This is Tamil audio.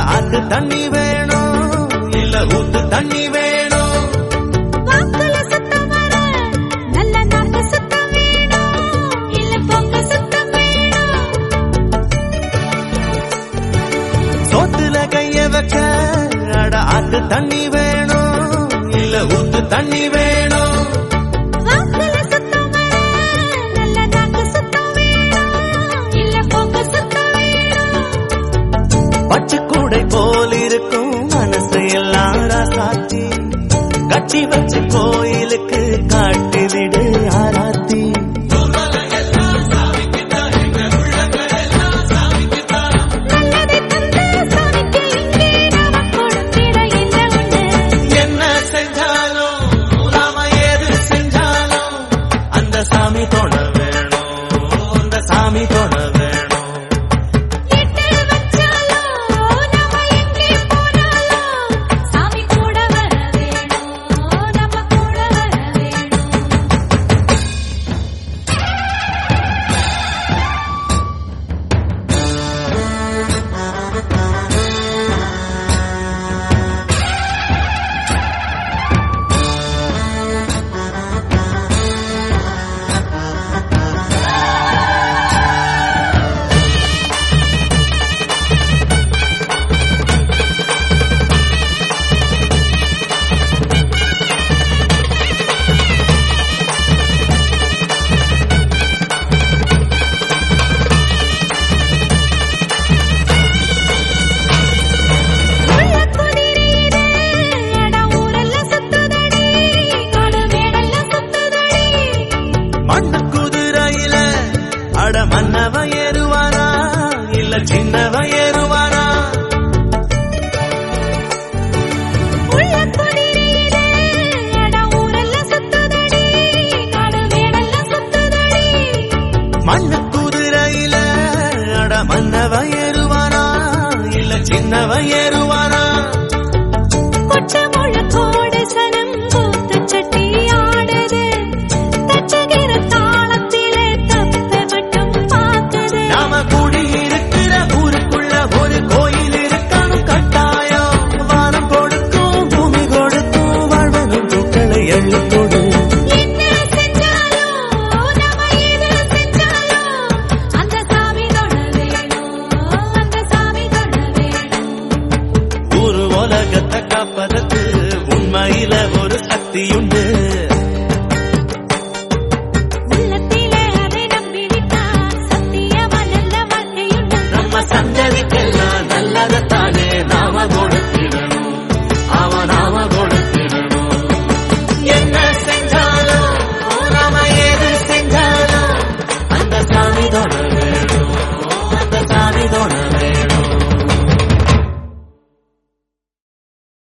ஆத்து தண்ணி வேணும் இல்ல ஊத்து தண்ணி வேணும் வாக்குல சத்தம் வர நல்ல நாக்கு சத்தம் வேணும் இல்ல பொங்க சத்தம் வேணும் சோத்துல கைய வைக்க அட ஆத்து தண்ணி வேணும் இல்ல ஊத்து தண்ணி வேணும் வாக்குல சத்தம் வர நல்ல நாக்கு சத்தம் வேணும் இல்ல பொங்க சத்தம் வேணும் பச்சை கூடை போல் இருக்கும் மனசு எல்லாம் சாத்தி கட்டி வச்ச கோயிலுக்கு காட்டி விடு ஆராத்தி நல்லதை தந்த சாமிக்கு இங்கே நாம கொடுத்திட என்ன உண்டு என்ன செஞ்சாலும் நாம ஏது செஞ்சாலும் அந்த சாமி தொட வேணும் அந்த சாமி தொட வேணும் எட்டு வச்சாலும் நாம எங்கே போனாலும் சாமி கூட வர வேணும் நம்ம கூட வர வேணும் உள்ள குதிரையிலே அட ஊரெல்லாம் சுத்துதடி காடு மேடெல்லாம் சுத்துதடி மண்ணு குதிரையில அட மன்னவ ஏறுவானா இல்ல சின்னவ ஏறுவானா உள்ள குதிரையிலே அட ஊரெல்லாம் சுத்துதடி காடு மேடெல்லாம் சுத்துதடி மண்ணு குதிரையில அட மன்னவ ஏறுவானா இல்ல சின்னவ ஏறுவானா